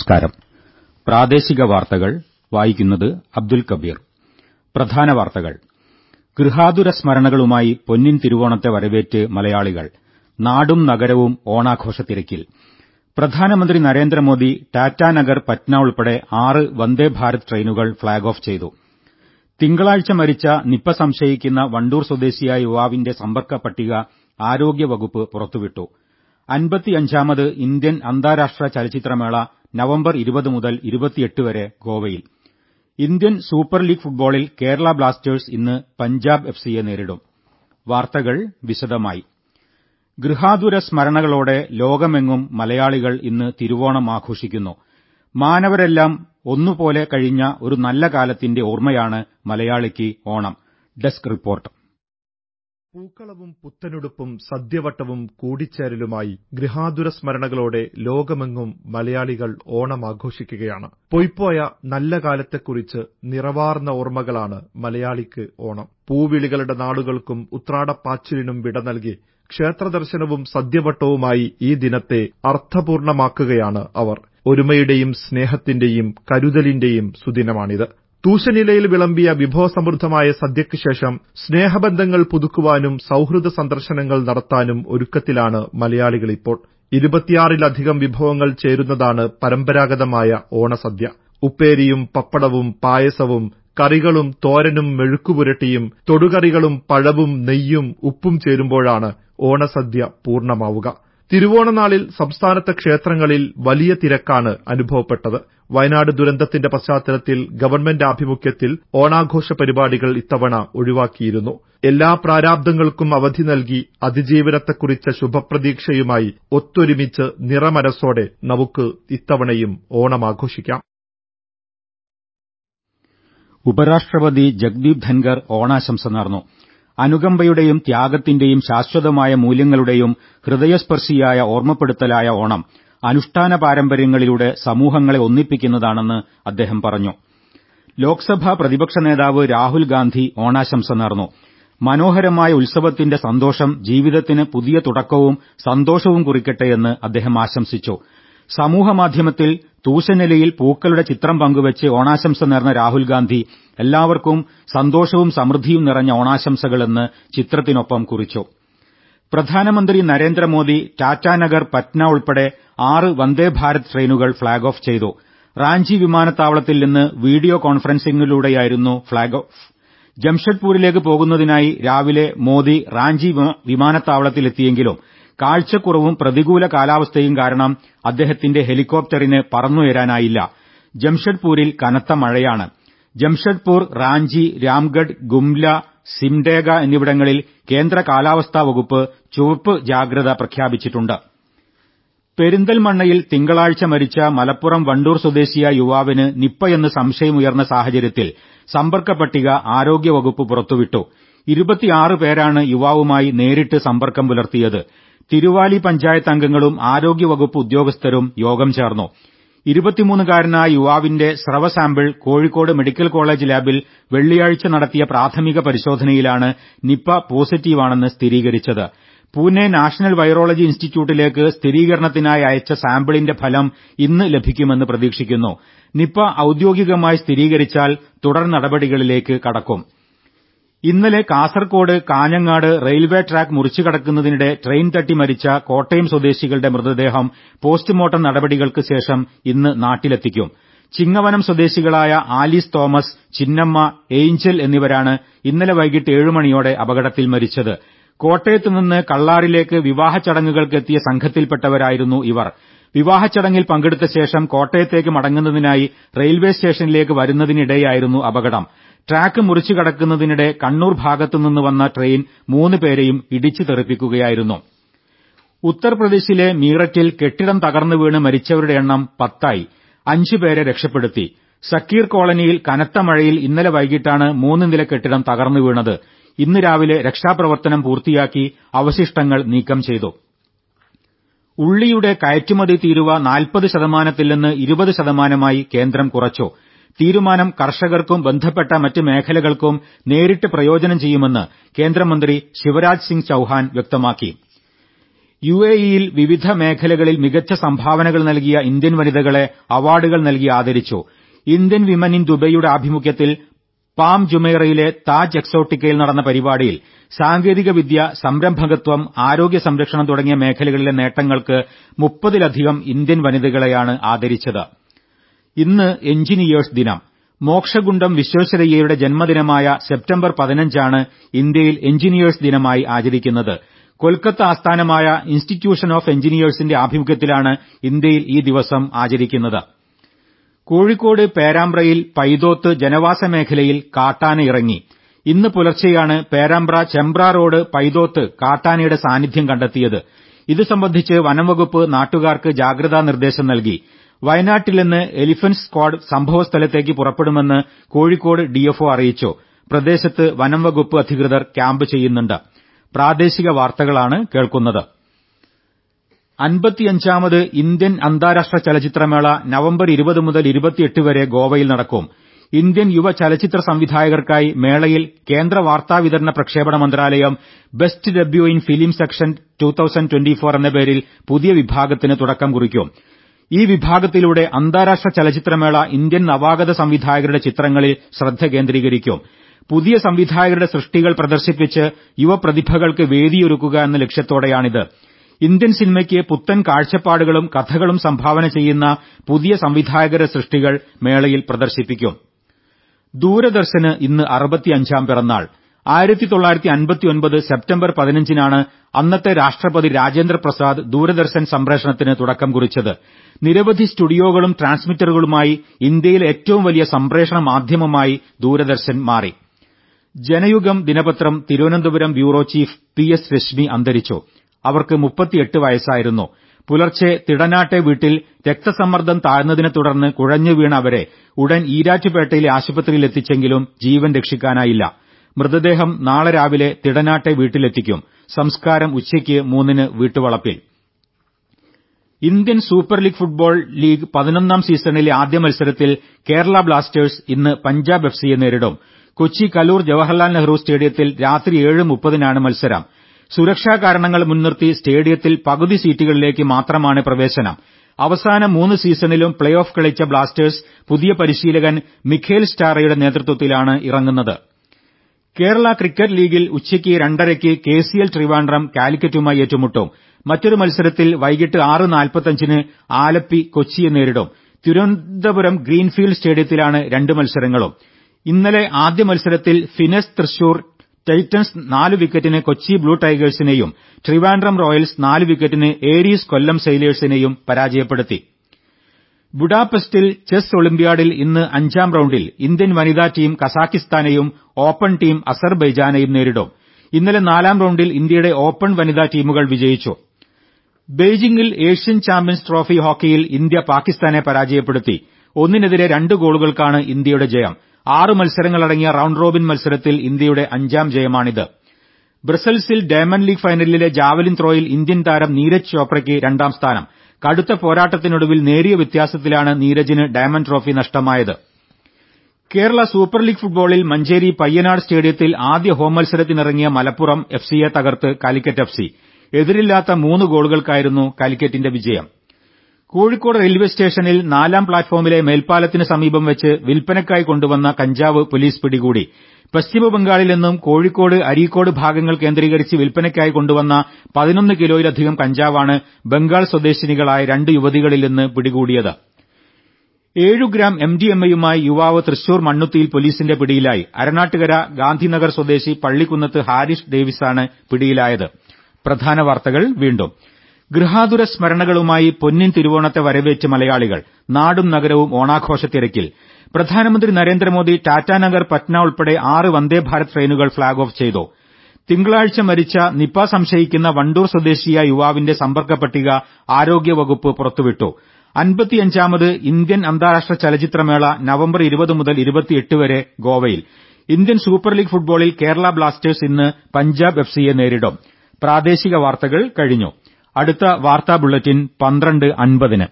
നമസ്കാരം പ്രാദേശിക വാർത്തകൾ വായിക്കുന്നത് അബ്ദുൽ കബീർ പ്രധാന വാർത്തകൾ ഗൃഹാതുര സ്മരണകളുമായി പൊന്നിൻ തിരുവോണത്തെ വരവേറ്റ് മലയാളികൾ നാടും നഗരവും ഓണാഘോഷത്തിരക്കിൽ പ്രധാനമന്ത്രി നരേന്ദ്രമോദി ടാറ്റാനഗർ പറ്റ്ന ഉൾപ്പെടെ ആറ് വന്ദേഭാരത് ട്രെയിനുകൾ ഫ്ളാഗ് ഓഫ് ചെയ്തു തിങ്കളാഴ്ച മരിച്ച നിപ്പ സംശയിക്കുന്ന വണ്ടൂർ സ്വദേശിയായ യുവാവിന്റെ സമ്പർക്ക പട്ടിക ആരോഗ്യവകുപ്പ് പുറത്തുവിട്ടു അൻപത്തിയഞ്ചാമത് ഇന്ത്യൻ അന്താരാഷ്ട്ര ചലച്ചിത്രമേള നവംബർ ഇരുപത് മുതൽ ഇരുപത്തിയെട്ട് വരെ ഗോവയിൽ ഇന്ത്യൻ സൂപ്പർ ലീഗ് ഫുട്ബോളിൽ കേരള ബ്ലാസ്റ്റേഴ്സ് ഇന്ന് പഞ്ചാബ് എഫ്സിയെ നേരിടും വാർത്തകൾ വിശദമായി ഗൃഹാതുര സ്മരണകളോടെ ലോകമെങ്ങും മലയാളികൾ ഇന്ന് തിരുവോണം ആഘോഷിക്കുന്നു മാനവരെല്ലാം ഒന്നുപോലെ കഴിഞ്ഞ ഒരു നല്ല കാലത്തിന്റെ ഓർമ്മയാണ് മലയാളിക്ക് ഓണം ഡെസ്ക് റിപ്പോർട്ട് പൂക്കളവും പുത്തനുടുപ്പും സദ്യവട്ടവും കൂടിച്ചേരലുമായി ഗൃഹാതുര സ്മരണകളോടെ ലോകമെങ്ങും മലയാളികൾ ഓണം ആഘോഷിക്കുകയാണ് പൊയ്പോയ നല്ല കാലത്തെക്കുറിച്ച് നിറവാർന്ന ഓർമ്മകളാണ് മലയാളിക്ക് ഓണം പൂവിളികളുടെ നാളുകൾക്കും ഉത്രാടപ്പാച്ചിലിനും വിട നൽകി ക്ഷേത്രദർശനവും സദ്യവട്ടവുമായി ഈ ദിനത്തെ അർത്ഥപൂർണമാക്കുകയാണ് അവർ ഒരുമയുടെയും സ്നേഹത്തിന്റെയും കരുതലിന്റെയും സുദിനമാണിത് തൂശനിലയിൽ വിളമ്പിയ വിഭവസമൃദ്ധമായ സദ്യയ്ക്ക് ശേഷം സ്നേഹബന്ധങ്ങൾ പുതുക്കുവാനും സൌഹൃദ സന്ദർശനങ്ങൾ നടത്താനും ഒരുക്കത്തിലാണ് മലയാളികൾ ഇപ്പോൾ ഇരുപത്തിയാറിലധികം വിഭവങ്ങൾ ചേരുന്നതാണ് പരമ്പരാഗതമായ ഓണസദ്യ ഉപ്പേരിയും പപ്പടവും പായസവും കറികളും തോരനും മെഴുക്കുപുരട്ടിയും തൊടുകറികളും പഴവും നെയ്യും ഉപ്പും ചേരുമ്പോഴാണ് ഓണസദ്യ പൂർണ്ണമാവുക തിരുവോണനാളിൽ സംസ്ഥാനത്തെ ക്ഷേത്രങ്ങളിൽ വലിയ തിരക്കാണ് അനുഭവപ്പെട്ടത് വയനാട് ദുരന്തത്തിന്റെ പശ്ചാത്തലത്തിൽ ഗവൺമെന്റ് ആഭിമുഖ്യത്തിൽ ഓണാഘോഷ പരിപാടികൾ ഇത്തവണ ഒഴിവാക്കിയിരുന്നു എല്ലാ പ്രാരാബ്ദങ്ങൾക്കും അവധി നൽകി അതിജീവനത്തെക്കുറിച്ച ശുഭപ്രതീക്ഷയുമായി ഒത്തൊരുമിച്ച് നിറമനസ്സോടെ നമുക്ക് ഇത്തവണയും ഓണമാഘോഷിക്കാം ഉപരാഷ്ട്രപതി ജഗ്ദീപ് ധൻകർ ഓണാശംസ നേർന്നു അനുകമ്പയുടെയും ത്യാഗത്തിന്റെയും ശാശ്വതമായ മൂല്യങ്ങളുടെയും ഹൃദയസ്പർശിയായ ഓർമ്മപ്പെടുത്തലായ ഓണം അനുഷ്ഠാന പാരമ്പര്യങ്ങളിലൂടെ സമൂഹങ്ങളെ ഒന്നിപ്പിക്കുന്നതാണെന്ന് അദ്ദേഹം പറഞ്ഞു ലോക്സഭാ പ്രതിപക്ഷ നേതാവ് രാഹുൽ ഗാന്ധി ഓണാശംസ നേർന്നു മനോഹരമായ ഉത്സവത്തിന്റെ സന്തോഷം ജീവിതത്തിന് പുതിയ തുടക്കവും സന്തോഷവും കുറിക്കട്ടെയെന്ന് അദ്ദേഹം ആശംസിച്ചു സമൂഹമാധ്യമത്തിൽ തൂശനിലയിൽ പൂക്കളുടെ ചിത്രം പങ്കുവച്ച് ഓണാശംസ നേർന്ന രാഹുൽ ഗാന്ധി എല്ലാവർക്കും സന്തോഷവും സമൃദ്ധിയും നിറഞ്ഞ ഓണാശംസകളെന്ന് ചിത്രത്തിനൊപ്പം കുറിച്ചു പ്രധാനമന്ത്രി നരേന്ദ്രമോദി ടാറ്റാനഗർ പറ്റ്ന ഉൾപ്പെടെ ആറ് വന്ദേഭാരത് ട്രെയിനുകൾ ഫ്ളാഗ് ഓഫ് ചെയ്തു റാഞ്ചി വിമാനത്താവളത്തിൽ നിന്ന് വീഡിയോ കോൺഫറൻസിംഗിലൂടെയായിരുന്നു ഫ്ളാഗ് ഓഫ് ജംഷഡ്പൂരിലേക്ക് പോകുന്നതിനായി രാവിലെ മോദി റാഞ്ചി വിമാനത്താവളത്തിലെത്തിയെങ്കിലും കാഴ്ചക്കുറവും പ്രതികൂല കാലാവസ്ഥയും കാരണം അദ്ദേഹത്തിന്റെ ഹെലികോപ്റ്ററിന് പറന്നുയരാനായില്ല ജംഷഡ്പൂരിൽ കനത്ത മഴയാണ് ജംഷഡ്പൂർ റാഞ്ചി രാംഗഡ് ഗുംല സിംഡേഗ എന്നിവിടങ്ങളിൽ കേന്ദ്ര കാലാവസ്ഥാ വകുപ്പ് ചുവപ്പ് ജാഗ്രത പ്രഖ്യാപിച്ചിട്ടുണ്ട് പെരിന്തൽമണ്ണയിൽ തിങ്കളാഴ്ച മരിച്ച മലപ്പുറം വണ്ടൂർ സ്വദേശിയായ യുവാവിന് നിപ്പയെന്ന് സംശയമുയർന്ന സാഹചര്യത്തിൽ സമ്പർക്ക പട്ടിക ആരോഗ്യവകുപ്പ് പുറത്തുവിട്ടു ഇരുപത്തിയാറ് പേരാണ് യുവാവുമായി നേരിട്ട് സമ്പർക്കം പുലർത്തിയത് തിരുവാലി പഞ്ചായത്ത് അംഗങ്ങളും ആരോഗ്യവകുപ്പ് ഉദ്യോഗസ്ഥരും യോഗം ചേർന്നു ഇരുപത്തിമൂന്നുകാരനായ യുവാവിന്റെ സ്രവ സാമ്പിൾ കോഴിക്കോട് മെഡിക്കൽ കോളേജ് ലാബിൽ വെള്ളിയാഴ്ച നടത്തിയ പ്രാഥമിക പരിശോധനയിലാണ് നിപ്പ പോസിറ്റീവാണെന്ന് സ്ഥിരീകരിച്ചത് പൂനെ നാഷണൽ വൈറോളജി ഇൻസ്റ്റിറ്റ്യൂട്ടിലേക്ക് സ്ഥിരീകരണത്തിനായി അയച്ച സാമ്പിളിന്റെ ഫലം ഇന്ന് ലഭിക്കുമെന്ന് പ്രതീക്ഷിക്കുന്നു നിപ്പ ഔദ്യോഗികമായി സ്ഥിരീകരിച്ചാൽ തുടർ നടപടികളിലേക്ക് കടക്കും ഇന്നലെ കാസർകോട് കാഞ്ഞങ്ങാട് റെയിൽവേ ട്രാക്ക് മുറിച്ചുകടക്കുന്നതിനിടെ ട്രെയിൻ തട്ടി മരിച്ച കോട്ടയം സ്വദേശികളുടെ മൃതദേഹം പോസ്റ്റ്മോർട്ടം നടപടികൾക്ക് ശേഷം ഇന്ന് നാട്ടിലെത്തിക്കും ചിങ്ങവനം സ്വദേശികളായ ആലീസ് തോമസ് ചിന്നമ്മ ഏഞ്ചൽ എന്നിവരാണ് ഇന്നലെ വൈകിട്ട് ഏഴുമണിയോടെ അപകടത്തിൽ മരിച്ചത് കോട്ടയത്ത് നിന്ന് കള്ളാറിലേക്ക് വിവാഹ ചടങ്ങുകൾക്കെത്തിയ സംഘത്തിൽപ്പെട്ടവരായിരുന്നു ഇവർ വിവാഹച്ചടങ്ങിൽ പങ്കെടുത്ത ശേഷം കോട്ടയത്തേക്ക് മടങ്ങുന്നതിനായി റെയിൽവേ സ്റ്റേഷനിലേക്ക് വരുന്നതിനിടെയായിരുന്നു അപകടം ട്രാക്ക് മുറിച്ചു കടക്കുന്നതിനിടെ കണ്ണൂർ ഭാഗത്തുനിന്ന് വന്ന ട്രെയിൻ മൂന്ന് പേരെയും ഇടിച്ചു തെറിപ്പിക്കുകയായിരുന്നു ഉത്തർപ്രദേശിലെ മീററ്റിൽ കെട്ടിടം തകർന്നു വീണ് മരിച്ചവരുടെ എണ്ണം പത്തായി അഞ്ചുപേരെ രക്ഷപ്പെടുത്തി സക്കീർ കോളനിയിൽ കനത്ത മഴയിൽ ഇന്നലെ വൈകിട്ടാണ് മൂന്ന് നില കെട്ടിടം തകർന്നു വീണത് ഇന്ന് രാവിലെ രക്ഷാപ്രവർത്തനം പൂർത്തിയാക്കി അവശിഷ്ടങ്ങൾ നീക്കം ചെയ്തു ഉള്ളിയുടെ കയറ്റുമതി തീരുവ നാൽപ്പത് ശതമാനത്തിൽ നിന്ന് ഇരുപത് ശതമാനമായി കേന്ദ്രം കുറച്ചു തീരുമാനം കർഷകർക്കും ബന്ധപ്പെട്ട മറ്റ് മേഖലകൾക്കും നേരിട്ട് പ്രയോജനം ചെയ്യുമെന്ന് കേന്ദ്രമന്ത്രി ശിവരാജ് സിംഗ് ചൌഹാൻ വ്യക്തമാക്കി യു എ ഇയിൽ വിവിധ മേഖലകളിൽ മികച്ച സംഭാവനകൾ നൽകിയ ഇന്ത്യൻ വനിതകളെ അവാർഡുകൾ നൽകി ആദരിച്ചു ഇന്ത്യൻ വിമൻ ഇൻ ദുബൈയുടെ ആഭിമുഖ്യത്തിൽ പാം ജുമൈറയിലെ താജ് എക്സോട്ടിക്കയിൽ നടന്ന പരിപാടിയിൽ സാങ്കേതികവിദ്യ സംരംഭകത്വം ആരോഗ്യ സംരക്ഷണം തുടങ്ങിയ മേഖലകളിലെ നേട്ടങ്ങൾക്ക് മുപ്പതിലധികം ഇന്ത്യൻ വനിതകളെയാണ് ആദരിച്ചത് ഇന്ന് എഞ്ചിനീയേഴ്സ് ദിനം മോക്ഷഗുണ്ടം വിശ്വേശ്വരയ്യയുടെ ജന്മദിനമായ സെപ്റ്റംബർ പതിനഞ്ചാണ് ഇന്ത്യയിൽ എഞ്ചിനീയേഴ്സ് ദിനമായി ആചരിക്കുന്നത് കൊൽക്കത്ത ആസ്ഥാനമായ ഇൻസ്റ്റിറ്റ്യൂഷൻ ഓഫ് എഞ്ചിനീയേഴ്സിന്റെ ആഭിമുഖ്യത്തിലാണ് ഇന്ത്യയിൽ ഈ ദിവസം ആചരിക്കുന്നത് കോഴിക്കോട് പേരാമ്പ്രയിൽ പൈതോത്ത് ജനവാസ മേഖലയിൽ കാട്ടാന ഇറങ്ങി ഇന്ന് പുലർച്ചെയാണ് പേരാമ്പ്ര ചെമ്പ്ര റോഡ് പൈതോത്ത് കാട്ടാനയുടെ സാന്നിധ്യം കണ്ടെത്തിയത് ഇത് സംബന്ധിച്ച് വനംവകുപ്പ് നാട്ടുകാർക്ക് ജാഗ്രതാ നിർദ്ദേശം നൽകി വയനാട്ടിൽ നിന്ന് എലിഫന്റ് സ്ക്വാഡ് സംഭവസ്ഥലത്തേക്ക് പുറപ്പെടുമെന്ന് കോഴിക്കോട് ഡിഎഫ്ഒ അറിയിച്ചു പ്രദേശത്ത് വനംവകുപ്പ് അധികൃതർ ക്യാമ്പ് ചെയ്യുന്നുണ്ട് പ്രാദേശിക വാർത്തകളാണ് കേൾക്കുന്നത് അൻപത്തിയഞ്ചാമത് ഇന്ത്യൻ അന്താരാഷ്ട്ര ചലച്ചിത്രമേള നവംബർ ഇരുപത് മുതൽ ഇരുപത്തിയെട്ട് വരെ ഗോവയിൽ നടക്കും ഇന്ത്യൻ യുവ ചലച്ചിത്ര സംവിധായകർക്കായി മേളയിൽ കേന്ദ്ര വാർത്താവിതരണ പ്രക്ഷേപണ മന്ത്രാലയം best debut in film section എന്ന പേരിൽ പുതിയ വിഭാഗത്തിന് തുടക്കം കുറിക്കും ഈ വിഭാഗത്തിലൂടെ അന്താരാഷ്ട്ര ചലച്ചിത്രമേള ഇന്ത്യൻ നവാഗത സംവിധായകരുടെ ചിത്രങ്ങളിൽ ശ്രദ്ധ കേന്ദ്രീകരിക്കും പുതിയ സംവിധായകരുടെ സൃഷ്ടികൾ പ്രദർശിപ്പിച്ച് യുവപ്രതിഭകൾക്ക് വേദിയൊരുക്കുക എന്ന ലക്ഷ്യത്തോടെയാണിത് ഇന്ത്യൻ സിനിമയ്ക്ക് പുത്തൻ കാഴ്ചപ്പാടുകളും കഥകളും സംഭാവന ചെയ്യുന്ന പുതിയ സംവിധായകരുടെ സൃഷ്ടികൾ മേളയിൽ പ്രദർശിപ്പിക്കും ദൂരദർശന് ഇന്ന് അറുപത്തിയഞ്ചാം പിറന്നാൾ ആയിരത്തി തൊള്ളായിരത്തി അൻപത്തിയൊൻപത് സെപ്റ്റംബർ പതിനഞ്ചിനാണ് അന്നത്തെ രാഷ്ട്രപതി രാജേന്ദ്ര പ്രസാദ് ദൂരദർശൻ സംപ്രേഷണത്തിന് തുടക്കം കുറിച്ചത് നിരവധി സ്റ്റുഡിയോകളും ട്രാൻസ്മിറ്ററുകളുമായി ഇന്ത്യയിലെ ഏറ്റവും വലിയ സംപ്രേഷണ മാധ്യമമായി ദൂരദർശൻ മാറി ജനയുഗം ദിനപത്രം Thiruvananthapuram bureau chief P S Rashmi അന്തരിച്ചു അവർക്ക് മുപ്പത്തിയെട്ട് വയസ്സായിരുന്നു പുലർച്ചെ തിടനാട്ടെ വീട്ടിൽ രക്തസമ്മർദ്ദം താഴ്ന്നതിനെ തുടർന്ന് കുഴഞ്ഞു വീണ അവരെ ഉടൻ ഈരാറ്റുപേട്ടയിലെ ആശുപത്രിയിൽ എത്തിച്ചെങ്കിലും ജീവൻ രക്ഷിക്കാനായില്ല മൃതദേഹം നാളെ രാവിലെ തിടനാട്ടെ വീട്ടിലെത്തിക്കും സംസ്കാരം ഉച്ചയ്ക്ക് മൂന്നിന് വീട്ടുവളപ്പിൽ Indian super league football league പതിനൊന്നാം സീസണിലെ ആദ്യ മത്സരത്തിൽ കേരള ബ്ലാസ്റ്റേഴ്സ് ഇന്ന് പഞ്ചാബ് എഫ്സിയെ നേരിടും കൊച്ചി കലൂർ ജവഹർലാൽ നെഹ്റു സ്റ്റേഡിയത്തിൽ രാത്രി ഏഴ് മുപ്പതിനാണ് മത്സരം സുരക്ഷാ കാരണങ്ങൾ മുൻനിർത്തി സ്റ്റേഡിയത്തിൽ പകുതി സീറ്റുകളിലേക്ക് മാത്രമാണ് പ്രവേശനം അവസാന മൂന്ന് സീസണിലും പ്ലേ ഓഫ് കളിച്ച ബ്ലാസ്റ്റേഴ്സ് പുതിയ പരിശീലകൻ മിഖേൽ സ്റ്റാറയുടെ നേതൃത്വത്തിലാണ് ഇറങ്ങുന്നത് കേരള ക്രിക്കറ്റ് ലീഗിൽ ഉച്ചയ്ക്ക് രണ്ടരയ്ക്ക് കെസിഎൽ ട്രിവാൻഡ്രം കാലിക്കറ്റുമായി ഏറ്റുമുട്ടും മറ്റൊരു മത്സരത്തിൽ വൈകിട്ട് ആറ് നാൽപ്പത്തഞ്ചിന് ആലപ്പി കൊച്ചിയെ നേരിടും തിരുവനന്തപുരം ഗ്രീൻഫീൽഡ് സ്റ്റേഡിയത്തിലാണ് രണ്ട് മത്സരങ്ങളും ഇന്നലെ ആദ്യ മത്സരത്തിൽ ഫിനെസ് തൃശൂർ ടൈറ്റൻസ് നാല് വിക്കറ്റിന് കൊച്ചി ബ്ലൂ ടൈഗേഴ്സിനെയും ട്രിവാൻഡ്രം റോയൽസ് നാല് വിക്കറ്റിന് ഏരീസ് കൊല്ലം സെയിലേഴ്സിനെയും പരാജയപ്പെടുത്തി ബുഡാപെസ്റ്റിൽ ചെസ് ഒളിമ്പ്യാഡിൽ ഇന്ന് അഞ്ചാം റൌണ്ടിൽ ഇന്ത്യൻ വനിതാ ടീം കസാഖിസ്ഥാനെയും ഓപ്പൺ ടീം അസർബൈജാനെയും നേരിടും ഇന്നലെ നാലാം റൌണ്ടിൽ ഇന്ത്യയുടെ ഓപ്പൺ വനിതാ ടീമുകൾ വിജയിച്ചു ബെയ്ജിംഗിൽ ഏഷ്യൻ ചാമ്പ്യൻസ് ട്രോഫി ഹോക്കിയിൽ ഇന്ത്യ പാകിസ്ഥാനെ പരാജയപ്പെടുത്തി ഒന്നിനെതിരെ രണ്ട് ഗോളുകൾക്കാണ് ഇന്ത്യയുടെ ജയം ആറ് മത്സരങ്ങളടങ്ങിയ റൌണ്ട് റോബിൻ മത്സരത്തിൽ ഇന്ത്യയുടെ അഞ്ചാം ജയമാണിത് ബ്രസൽസിൽ ഡയമണ്ട് ലീഗ് ഫൈനലിലെ ജാവലിൻ ത്രോയിൽ ഇന്ത്യൻ താരം നീരജ് ചോപ്രയ്ക്ക് രണ്ടാം സ്ഥാനം കടുത്ത പോരാട്ടത്തിനൊടുവിൽ നേരിയ വ്യത്യാസത്തിലാണ് നീരജിന് ഡയമണ്ട് ട്രോഫി നഷ്ടമായത് കേരള സൂപ്പർ ലീഗ് ഫുട്ബോളിൽ മഞ്ചേരി പയ്യനാട് സ്റ്റേഡിയത്തിൽ ആദ്യ ഹോം മത്സരത്തിനിറങ്ങിയ മലപ്പുറം എഫ്സിയെ തകർത്ത് കാലിക്കറ്റ് എഫ്സി എതിരില്ലാത്ത മൂന്ന് ഗോളുകൾക്കായിരുന്നു കാലിക്കറ്റിന്റെ വിജയം കോഴിക്കോട് റെയിൽവേ സ്റ്റേഷനിൽ നാലാം പ്ലാറ്റ്ഫോമിലെ മേൽപ്പാലത്തിന് സമീപം വെച്ച് വിൽപ്പനയ്ക്കായി കൊണ്ടുവന്ന കഞ്ചാവ് പോലീസ് പിടികൂടി പശ്ചിമബംഗാളിൽ നിന്നും കോഴിക്കോട് അരീക്കോട് ഭാഗങ്ങൾ കേന്ദ്രീകരിച്ച് വിൽപ്പനയ്ക്കായി കൊണ്ടുവന്ന പതിനൊന്ന് കിലോയിലധികം കഞ്ചാവാണ് ബംഗാൾ സ്വദേശിനികളായ രണ്ട് യുവതികളിൽ നിന്ന് പിടികൂടിയത് ഏഴു ഗ്രാം എംഡിഎംഎയുമായി യുവാവ് തൃശൂർ മണ്ണുത്തിയിൽ പോലീസിന്റെ പിടിയിലായി അരണാട്ടുകര ഗാന്ധിനഗർ സ്വദേശി പള്ളിക്കുന്നത്ത് ഹാരിഷ് ഡേവിസാണ് പിടിയിലായത് പ്രധാന വാർത്തകൾ വീണ്ടും ഗൃഹാതുര സ്മരണകളുമായി പൊന്നിൻ തിരുവോണത്തെ വരവേറ്റ് മലയാളികൾ നാടും നഗരവും ഓണാഘോഷത്തിരക്കിൽ പ്രധാനമന്ത്രി നരേന്ദ്രമോദി ടാറ്റാനഗർ പറ്റ്ന ഉൾപ്പെടെ ആറ് വന്ദേഭാരത് ട്രെയിനുകൾ ഫ്ളാഗ് ഓഫ് ചെയ്തു തിങ്കളാഴ്ച മരിച്ച നിപ സംശയിക്കുന്ന വണ്ടൂർ സ്വദേശിയായ യുവാവിന്റെ സമ്പർക്ക പട്ടിക ആരോഗ്യവകുപ്പ് പുറത്തുവിട്ടു അൻപത്തിയഞ്ചാമത് ഇന്ത്യൻ അന്താരാഷ്ട്ര ചലച്ചിത്രമേള നവംബർ ഇരുപത് മുതൽ ഇരുപത്തിയെട്ട് വരെ ഗോവയിൽ ഇന്ത്യൻ സൂപ്പർ ലീഗ് ഫുട്ബോളിൽ കേരള ബ്ലാസ്റ്റേഴ്സ് ഇന്ന് പഞ്ചാബ് എഫ്സിയെ നേരിടും പ്രാദേശിക വാർത്തകൾ കഴിഞ്ഞു അടുത്ത വാർത്താ ബുള്ളറ്റിൻ പന്ത്രണ്ട് അൻപതിന്